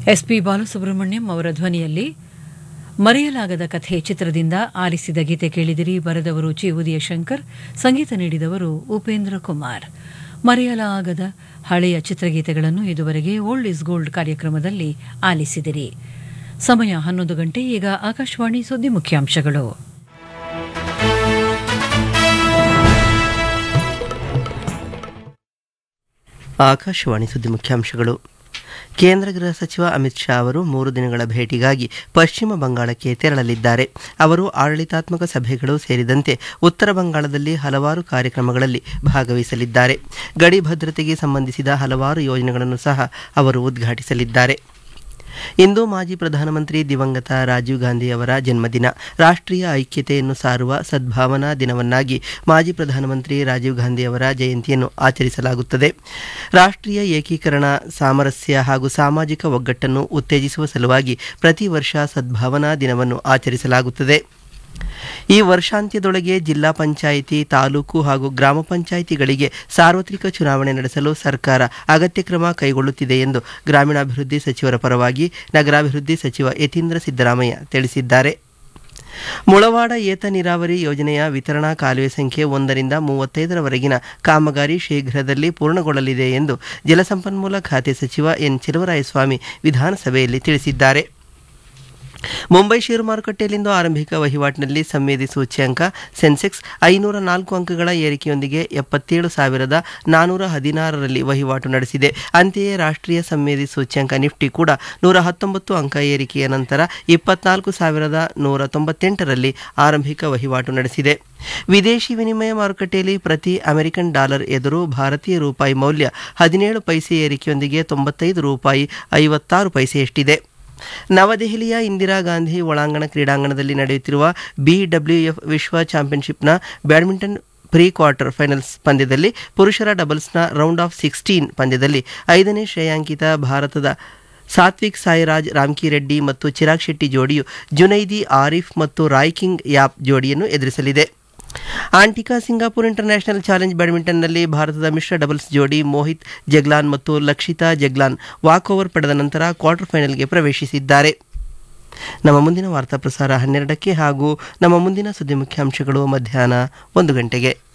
SP Balasubrahmanyam ಅವರ ಧ್ವನಿಯಲ್ಲಿ ಮರೆಯಲಾಗದ ಕಥೆ ಚಿತ್ರದಿಂದ ಆಲಿಸಿದ ಗೀತೆ ಕೇಳಿದಿರಿ ಬರೆದವರು ಚಿ ಉದಯ ಶಂಕರ್ ಸಂಗೀತ ನೀಡಿದವರು ಉಪೇಂದ್ರ ಕುಮಾರ್ ಮರೆಯಲಾಗದ ಹಳೆಯ ಚಿತ್ರಗೀತೆಗಳನ್ನು ಇದುವರೆಗೆ ಓಲ್ಡ್ ಇಸ್ ಗೋಲ್ಡ್ ಕಾರ್ಯಕ್ರಮದಲ್ಲಿ ಆಲಿಸಿದಿರಿ ಸಮಯ ಹನ್ನೊಂದು ಗಂಟೆ ಈಗ ಆಕಾಶವಾಣಿ ಸುದ್ದಿ ಮುಖ್ಯಾಂಶಗಳು ಆಕಾಶವಾಣಿ ಸುದ್ದಿ ಮುಖ್ಯಾಂಶಗಳು ಕೇಂದ್ರ ಗೃಹ ಸಚಿವ ಅಮಿತ್ ಶಾ ಅವರು ಮೂರು ದಿನಗಳ ಭೇಟಿಗಾಗಿ ಪಶ್ಚಿಮ ಬಂಗಾಳಕ್ಕೆ ತೆರಳಲಿದ್ದಾರೆ ಅವರು ಆಡಳಿತಾತ್ಮಕ ಸಭೆಗಳು ಸೇರಿದಂತೆ ಉತ್ತರ ಬಂಗಾಳದಲ್ಲಿ ಹಲವಾರು ಕಾರ್ಯಕ್ರಮಗಳಲ್ಲಿ ಭಾಗವಹಿಸಲಿದ್ದಾರೆ ಗಡಿ ಭದ್ರತೆಗೆ ಸಂಬಂಧಿಸಿದ ಹಲವಾರು ಯೋಜನೆಗಳನ್ನು ಸಹ ಅವರು ಉದ್ಘಾಟಿಸಲಿದ್ದಾರೆ ಇಂದು ಮಾಜಿ ಪ್ರಧಾನಮಂತ್ರಿ ದಿವಂಗತ ರಾಜೀವ್ ಗಾಂಧಿ ಅವರ ಜನ್ಮದಿನ ರಾಷ್ಟ್ರೀಯ ಐಕ್ಯತೆಯನ್ನು ಸಾರುವ ಸದ್ಭಾವನಾ ದಿನವನ್ನಾಗಿ ಮಾಜಿ ಪ್ರಧಾನಮಂತ್ರಿ ರಾಜೀವ್ ಗಾಂಧಿ ಅವರ ಜಯಂತಿಯನ್ನು ಆಚರಿಸಲಾಗುತ್ತದೆ ರಾಷ್ಟ್ರೀಯ ಏಕೀಕರಣ ಸಾಮರಸ್ಯ ಹಾಗೂ ಸಾಮಾಜಿಕ ಒಗ್ಗಟ್ಟನ್ನು ಉತ್ತೇಜಿಸುವ ಸಲುವಾಗಿ ಪ್ರತಿ ವರ್ಷ ಸದ್ಭಾವನಾ ದಿನವನ್ನು ಆಚರಿಸಲಾಗುತ್ತದೆ ಈ ವರ್ಷಾಂತ್ಯದೊಳಗೆ ಜಿಲ್ಲಾ ಪಂಚಾಯಿತಿ ತಾಲೂಕು ಹಾಗೂ ಗ್ರಾಮ ಪಂಚಾಯಿತಿಗಳಿಗೆ ಸಾರ್ವತ್ರಿಕ ಚುನಾವಣೆ ನಡೆಸಲು ಸರ್ಕಾರ ಅಗತ್ಯ ಕ್ರಮ ಕೈಗೊಳ್ಳುತ್ತಿದೆ ಎಂದು ಗ್ರಾಮೀಣಾಭಿವೃದ್ಧಿ ಸಚಿವರ ಪರವಾಗಿ ನಗರಾಭಿವೃದ್ಧಿ ಸಚಿವ ಯತೀಂದ್ರ ಸಿದ್ದರಾಮಯ್ಯ ತಿಳಿಸಿದ್ದಾರೆ ಮುಳವಾಡ ಏತ ನೀರಾವರಿ ಯೋಜನೆಯ ವಿತರಣಾ ಕಾಲುವೆ ಸಂಖ್ಯೆ ಒಂದರಿಂದ ಮೂವತ್ತೈದರವರೆಗಿನ ಕಾಮಗಾರಿ ಶೀಘ್ರದಲ್ಲಿ ಪೂರ್ಣಗೊಳ್ಳಲಿದೆ ಎಂದು ಜಲಸಂಪನ್ಮೂಲ ಖಾತೆ ಸಚಿವ ಎನ್ ಚೆಲುವರಾಯಸ್ವಾಮಿ ವಿಧಾನಸಭೆಯಲ್ಲಿ ತಿಳಿಸಿದ್ದಾರೆ ಮುಂಬೈ ಷೇರು ಮಾರುಕಟ್ಟೆಯಲ್ಲಿಂದು ಆರಂಭಿಕ ವಹಿವಾಟಿನಲ್ಲಿ ಸಂವೇದಿ ಸೂಚ್ಯಂಕ ಸೆನ್ಸೆಕ್ಸ್ ಐನೂರ ನಾಲ್ಕು ಅಂಕಗಳ ಏರಿಕೆಯೊಂದಿಗೆ ಎಪ್ಪತ್ತೇಳು ಸಾವಿರದ ನಾನೂರ ಹದಿನಾರರಲ್ಲಿ ವಹಿವಾಟು ನಡೆಸಿದೆ ಅಂತೆಯೇ ರಾಷ್ಟ್ರೀಯ ಸಂವೇದಿ ಸೂಚ್ಯಂಕ ನಿಫ್ಟಿ ಕೂಡ ನೂರ ಹತ್ತೊಂಬತ್ತು ಅಂಕ ಏರಿಕೆಯ ನಂತರ ಇಪ್ಪತ್ನಾಲ್ಕು ಸಾವಿರದ ನೂರ ತೊಂಬತ್ತೆಂಟರಲ್ಲಿ ಆರಂಭಿಕ ವಹಿವಾಟು ನಡೆಸಿದೆ ವಿದೇಶಿ ವಿನಿಮಯ ಮಾರುಕಟ್ಟೆಯಲ್ಲಿ ಪ್ರತಿ ಅಮೆರಿಕನ್ ಡಾಲರ್ ಎದುರು ಭಾರತೀಯ ರೂಪಾಯಿ ಮೌಲ್ಯ ಹದಿನೇಳು ಪೈಸೆ ಏರಿಕೆಯೊಂದಿಗೆ ತೊಂಬತ್ತೈದು ರೂಪಾಯಿ ಐವತ್ತಾರು ಪೈಸೆಯಷ್ಟಿದೆ ನವದೆಹಲಿಯ ಇಂದಿರಾ ಗಾಂಧಿ ಒಳಾಂಗಣ ಕ್ರೀಡಾಂಗಣದಲ್ಲಿ ನಡೆಯುತ್ತಿರುವ ಬಿಡಬ್ಲ್ಯೂಎಫ್ ವಿಶ್ವ ಚಾಂಪಿಯನ್ಶಿಪ್ನ ಬ್ಯಾಡ್ಮಿಂಟನ್ ಪ್ರೀ ಕ್ವಾರ್ಟರ್ ಫೈನಲ್ಸ್ ಪಂದ್ಯದಲ್ಲಿ ಪುರುಷರ ಡಬಲ್ಸ್ನ ರೌಂಡ್ ಆಫ್ ಸಿಕ್ಸ್ಟೀನ್ ಪಂದ್ಯದಲ್ಲಿ ಐದನೇ ಶ್ರೇಯಾಂಕಿತ ಭಾರತದ ಸಾತ್ವಿಕ್ ಸಾಯಿರಾಜ್ ರಾಮ್ಕಿರೆಡ್ಡಿ ಮತ್ತು ಚಿರಾಗ್ ಶೆಟ್ಟಿ ಜೋಡಿಯು ಜುನೈದಿ ಆರಿಫ್ ಮತ್ತು ರಾಯ್ಕಿಂಗ್ ಯಾಪ್ ಜೋಡಿಯನ್ನು ಎದುರಿಸಲಿದೆ ಆಂಟಿಕಾ ಸಿಂಗಾಪುರ್ ಇಂಟರ್ನ್ಯಾಷನಲ್ ಚಾಲೆಂಜ್ ಬ್ಯಾಡ್ಮಿಂಟನ್ನಲ್ಲಿ ಭಾರತದ ಮಿಶ್ರ ಡಬಲ್ಸ್ ಜೋಡಿ ಮೋಹಿತ್ ಜಗ್ಲಾನ್ ಮತ್ತು ಲಕ್ಷಿತಾ ಜಗ್ಲಾನ್ ವಾಕ್ ಓವರ್ ಪಡೆದ ನಂತರ ಕ್ವಾರ್ಟರ್ ಫೈನಲ್ಗೆ ಪ್ರವೇಶಿಸಿದ್ದಾರೆ ನಮ್ಮ ಮುಂದಿನ ವಾರ್ತಾ ಪ್ರಸಾರ ಹನ್ನೆರಡಕ್ಕೆ ಹಾಗೂ ನಮ್ಮ ಮುಂದಿನ ಸುದ್ದಿ ಮುಖ್ಯಾಂಶಗಳು ಮಧ್ಯಾಹ್ನ ಒಂದು ಗಂಟೆಗೆ